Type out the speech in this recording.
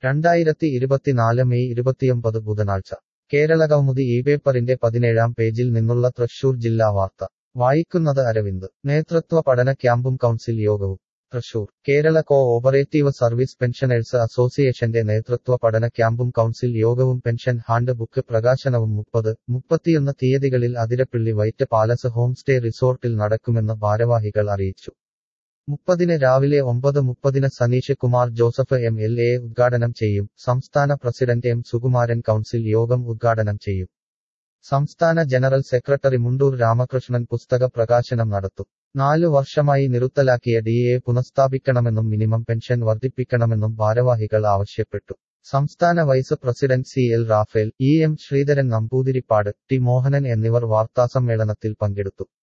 രണ്ടായിരത്തി ഇരുപത്തിനാല് മെയ് ഇരുപത്തിയൊമ്പത് ബുധനാഴ്ച കേരളകൗമുദി ഈ പേപ്പറിന്റെ പതിനേഴാം പേജിൽ നിന്നുള്ള തൃശൂർ ജില്ലാ വാർത്ത വായിക്കുന്നത് അരവിന്ദ് നേതൃത്വ പഠന ക്യാമ്പും കൗൺസിൽ യോഗവും Thrissur Kerala Co Operative Service Pensioners അസോസിയേഷന്റെ നേതൃത്വ പഠന ക്യാമ്പും കൗൺസിൽ യോഗവും പെൻഷൻ ഹാൻഡ് ബുക്ക് പ്രകാശനവും മുപ്പത് മുപ്പത്തിയൊന്ന് തീയതികളിൽ അതിരപ്പിള്ളി വൈറ്റ് പാലസ് ഹോംസ്റ്റേ റിസോർട്ടിൽ നടക്കുമെന്ന് ഭാരവാഹികൾ അറിയിച്ചു മുപ്പതിന് രാവിലെ ഒമ്പത് മുപ്പതിന് Saneesh Kumar Joseph M L A ഉദ്ഘാടനം ചെയ്യും സംസ്ഥാന പ്രസിഡന്റ് എം സുകുമാരൻ കൗൺസിൽ യോഗം ഉദ്ഘാടനം ചെയ്യും സംസ്ഥാന ജനറൽ സെക്രട്ടറി മുണ്ടൂർ രാമകൃഷ്ണൻ പുസ്തക പ്രകാശനം നടത്തും നാലു വർഷമായി നിറുത്തലാക്കിയ ഡി എ പുനഃസ്ഥാപിക്കണമെന്നും മിനിമം പെൻഷൻ വർദ്ധിപ്പിക്കണമെന്നും ഭാരവാഹികൾ ആവശ്യപ്പെട്ടു സംസ്ഥാന vice president C L Raphael E M Sreedharan Namboothiripad T Mohanan എന്നിവർ വാർത്താസമ്മേളനത്തിൽ പങ്കെടുത്തു